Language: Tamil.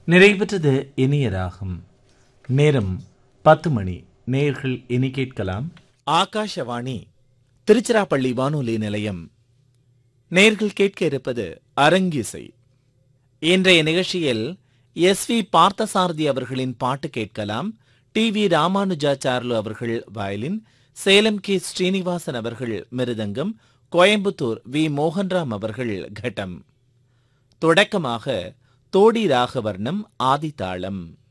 நிறைவுற்றது இனிய ராகம் நேரம் பத்து மணி நேர்கள் இனி கேட்கலாம் ஆகாஷவாணி திருச்சிராப்பள்ளி வானொலி நிலையம் நேர்கள் கேட்க இருப்பது அரங்கிசை இன்றைய நிகழ்ச்சியில் எஸ் வி பார்த்தசாரதி அவர்களின் பாட்டு கேட்கலாம் டி வி ராமானுஜாச்சார்லு அவர்கள் வயலின் சேலம் கே ஸ்ரீனிவாசன் அவர்கள் மிருதங்கம் கோயம்புத்தூர் வி மோகன்ராம் அவர்கள் கட்டம் தொடக்கமாக தோடி ராகவர்ணம் ஆதிதாளம்